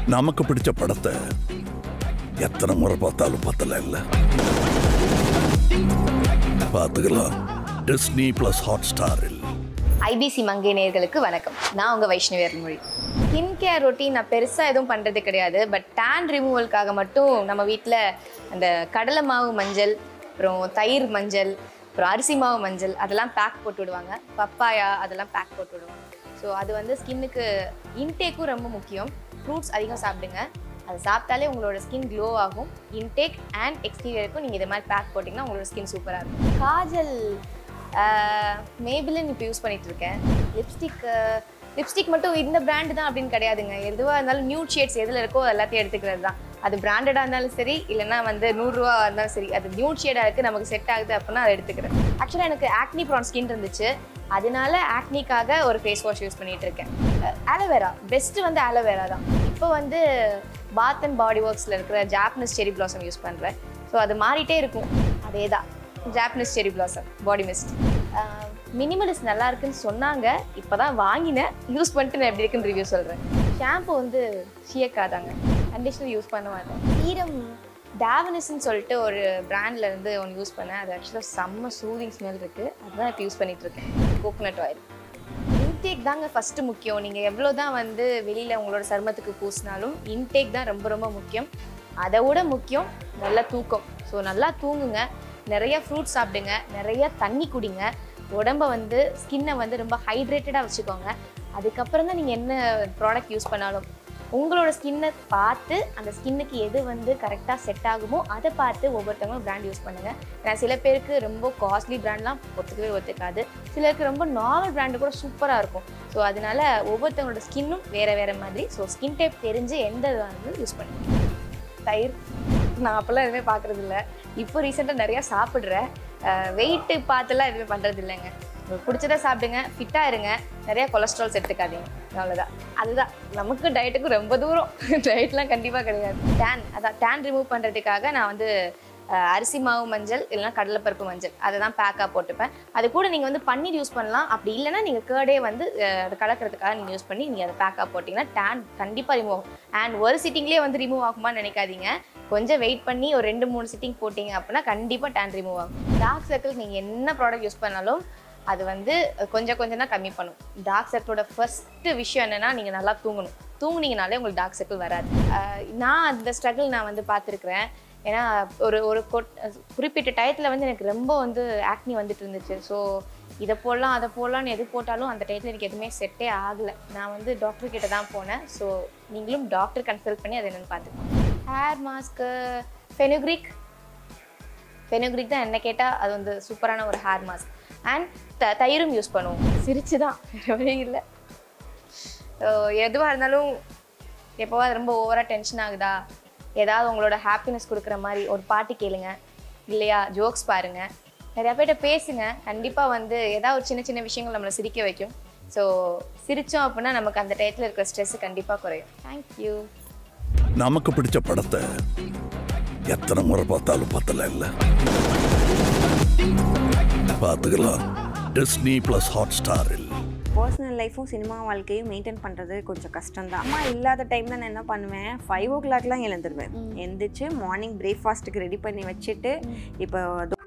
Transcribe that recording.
நமக்கு பிடிச்ச படத்தை எத்தனை முறை பார்த்தாலும் பத்தல இல்ல பார்த்துக்கலாம் டிஸ்னி பிளஸ் ஹாட் ஸ்டாரில் ஐபிசி மங்கை நேயர்களுக்கு வணக்கம் நான் உங்கள் Vaishnavi Arulmozhi skin care routine நான் பெருசாக எதுவும் பண்ணுறது கிடையாது பட் டேன் ரிமூவலுக்காக மட்டும் நம்ம வீட்டில் அந்த கடலை மாவு மஞ்சள் அப்புறம் தயிர் மஞ்சள் அப்புறம் அரிசி மாவு மஞ்சள் அதெல்லாம் பேக் போட்டு விடுவாங்க பப்பாயா அதெல்லாம் பேக் போட்டு விடுவாங்க ஸோ அது வந்து ஸ்கின்னுக்கு இன்டேக்கும் ரொம்ப முக்கியம் ஃப்ரூட்ஸ் அதிகம் சாப்பிடுங்க அது சாப்பிட்டாலே உங்களோட ஸ்கின் க்ளோ ஆகும் இன்டேக் அண்ட் எக்ஸ்டீரியருக்கும் நீங்கள் இது மாதிரி பேக் போட்டிங்கன்னா உங்களோட ஸ்கின் சூப்பராக இருக்கும் காஜல் மேபிளின் இப்போ யூஸ் பண்ணிட்டு இருக்கேன் லிப்ஸ்டிக் லிப்ஸ்டிக் மட்டும் இந்த பிராண்டு தான் அப்படின்னு கிடையாதுங்க எதுவாக இருந்தாலும் நியூட் ஷேட்ஸ் எதில் இருக்கோ அது எல்லாத்தையும் எடுத்துக்கிறது தான் அது பிராண்டடாக இருந்தாலும் சரி இல்லைன்னா வந்து நூறுரூவா இருந்தாலும் சரி அது நியூட் ஷேடாக இருக்குது நமக்கு செட் ஆகுது அப்படின்னா அதை எடுத்துக்கிறேன் ஆக்சுவலாக எனக்கு ஆக்னி ப்ரான் ஸ்கின் இருந்துச்சு அதனால ஆக்னிக்காக ஒரு ஃபேஸ் வாஷ் யூஸ் பண்ணிட்டு இருக்கேன் ஆலோவேரா பெஸ்ட்டு வந்து ஆலோவேரா தான் இப்போ வந்து பாத் அண்ட் பாடி ஒர்க்ஸில் இருக்கிற ஜாப்பனீஸ் செரி பிளாசம் யூஸ் பண்ணுறேன் ஸோ அது மாறிட்டே இருக்கும் அதே தான் ஜாப்பனீஸ் செரி பிளாசம் பாடி மிஸ்ட் மினிமலிஸ்ட் நல்லா இருக்குன்னு சொன்னாங்க இப்போ தான் வாங்கினேன் யூஸ் பண்ணிட்டு நான் எப்படி இருக்குன்னு ரிவ்யூ சொல்கிறேன் ஷாம்பு வந்து ஷியக்காதாங்க கண்டிஷனர் யூஸ் பண்ண மாட்டேன் சீரம் டேவனிஸ்ன்னு சொல்லிட்டு ஒரு பிராண்ட்ல இருந்து ஒன்று யூஸ் பண்ணேன் அது ஆக்சுவலாக செம்ம சூதிங் ஸ்மெல் இருக்குது அதுதான் இப்போ யூஸ் பண்ணிட்டு இருக்கேன் கோகோனட் ஆயில் இன்டேக் தாங்க ஃபஸ்ட்டு முக்கியம் நீங்கள் எவ்வளோ தான் வந்து வெளியில் உங்களோட சருமத்துக்கு பூசினாலும் இன்டேக் தான் ரொம்ப ரொம்ப முக்கியம் அதை விட முக்கியம் நல்ல தூக்கம் ஸோ நல்லா தூங்குங்க நிறைய ஃப்ரூட்ஸ் சாப்பிடுங்க நிறைய தண்ணி குடிங்க உடம்ப வந்து ஸ்கின்னை வந்து ரொம்ப ஹைட்ரேட்டடாக வச்சுக்கோங்க அதுக்கப்புறம் தான் நீங்கள் என்ன ப்ராடக்ட் யூஸ் பண்ணாலும் உங்களோட ஸ்கின்னை பார்த்து அந்த ஸ்கின்னுக்கு எது வந்து கரெக்டாக செட் ஆகுமோ அதை பார்த்து ஒவ்வொருத்தவங்களும் பிராண்ட் யூஸ் பண்ணுங்கள் ஏன்னா சில பேருக்கு ரொம்ப காஸ்ட்லி பிராண்ட்லாம் ஒத்துக்கவே ஒத்துக்காது சிலருக்கு ரொம்ப நார்மல் பிராண்டு கூட சூப்பராக இருக்கும் ஸோ அதனால ஒவ்வொருத்தவங்களோட ஸ்கின்னும் வேறு வேறு மாதிரி ஸோ ஸ்கின் டைப் தெரிஞ்சு எந்த வந்து யூஸ் பண்ணுங்க தயிர் நான் அப்போல்லாம் எதுவுமே பார்க்குறது இல்லை இப்போ ரீசெண்டாக நிறையா சாப்பிட்றேன் வெயிட்டு பார்த்துலாம் எதுவுமே பண்ணுறது இல்லைங்க உங்களுக்கு பிடிச்சதை சாப்பிடுங்க ஃபிட்டாக இருங்க நிறைய கொலஸ்ட்ரால் சேர்த்துக்காதீங்க அவ்வளோதான் அதுதான் நமக்கு டயட்டுக்கு ரொம்ப தூரம் டயட்லாம் கண்டிப்பாக கிடையாது டேன் அதான் டேன் ரிமூவ் பண்ணுறதுக்காக நான் வந்து அஹ், அரிசி மாவு மஞ்சள் இல்லைன்னா கடலைப்பருப்பு மஞ்சள் அதை தான் பேக்காக போட்டுப்பேன் அது கூட நீங்கள் வந்து பன்னீர் யூஸ் பண்ணலாம் அப்படி இல்லைன்னா நீங்கள் கேர்டே வந்து அஹ், அது கலக்கிறதுக்காக நீங்கள் யூஸ் பண்ணி நீங்கள் அதை பேக்காக போட்டிங்கன்னா டேன் கண்டிப்பாக ரிமூவ் ஆகும் அண்ட் ஒரு சிட்டிங்லேயே வந்து ரிமூவ் ஆகுமான்னு நினைக்காதீங்க கொஞ்சம் வெயிட் பண்ணி ஒரு ரெண்டு மூணு சிட்டிங் போட்டிங்க அப்படின்னா கண்டிப்பாக டேன் ரிமூவ் ஆகும் டார்க் சர்க்கிள் நீங்கள் என்ன ப்ராடக்ட் யூஸ் பண்ணாலும் அது வந்து கொஞ்சம் கொஞ்சம் தான் கம்மி பண்ணும் டார்க் சர்க்கிளோட ஃபஸ்ட்டு விஷயம் என்னென்னா நீங்கள் நல்லா தூங்கணும் தூங்குனீங்கனாலே உங்களுக்கு டார்க் சர்க்கிள் வராது அஹ் நான் அந்த ஸ்ட்ரகிள் நான் வந்து பார்த்துருக்குறேன் ஏன்னா ஒரு ஒரு கொட் குறிப்பிட்ட டயத்தில் வந்து எனக்கு ரொம்ப வந்து ஆக்னி வந்துட்டு இருந்துச்சு ஸோ இதை போடலாம் அதை போடலாம்னு எது போட்டாலும் அந்த டயத்தில் எனக்கு எதுவுமே செட்டே ஆகலை நான் வந்து டாக்டர் கிட்ட தான் போனேன் ஸோ நீங்களும் டாக்டர் கன்சல்ட் பண்ணி அது என்னென்னு பார்த்துக்கோங்க ஹேர் மாஸ்க்கு ஃபெனுக்ரிக் ஃபெனுக்ரிக் தான் என்ன கேட்டால் அது வந்து சூப்பரான ஒரு ஹேர் மாஸ்க் அண்ட் த தயிரும் யூஸ் பண்ணுவோம் சிரிச்சு தான் வேற வழி இல்லை எதுவாக இருந்தாலும் எப்போவா அது ரொம்ப ஓவராக டென்ஷன் ஆகுதா ஏதாவது உங்களோட ஹாப்பினஸ் கொடுக்குற மாதிரி ஒரு பாட்டு கேளுங்க இல்லையா ஜோக்ஸ் பாருங்க நிறையா பேர்கிட்ட பேசுங்க கண்டிப்பாக வந்து ஏதாவது ஒரு சின்ன சின்ன விஷயங்கள் நம்மளை சிரிக்க வைக்கும் ஸோ சிரித்தோம் அப்படின்னா நமக்கு அந்த டயத்தில் இருக்கிற ஸ்ட்ரெஸ் கண்டிப்பாக குறையும் தேங்க்யூ நமக்கு பிடிச்ச படத்தை எத்தனை முறை பார்த்தாலும் பத்தல இல்ல பார்த்துக்கலாம் டிஸ்னி பிளஸ் ஹாட் ஸ்டாரில் பர்சனல் லைஃப்பும் சினிமா வாழ்க்கையும் மெயின்டைன் பண்ணுறது கொஞ்சம் கஷ்டம்தான் அம்மா இல்லாத டைமில் நான் என்ன பண்ணுவேன் ஃபைவ் ஓ கிளாக்லாம் எழுந்துருவேன் எந்திரிச்சு மார்னிங் பிரேக்ஃபாஸ்ட்டுக்கு ரெடி பண்ணி வச்சுட்டு இப்போ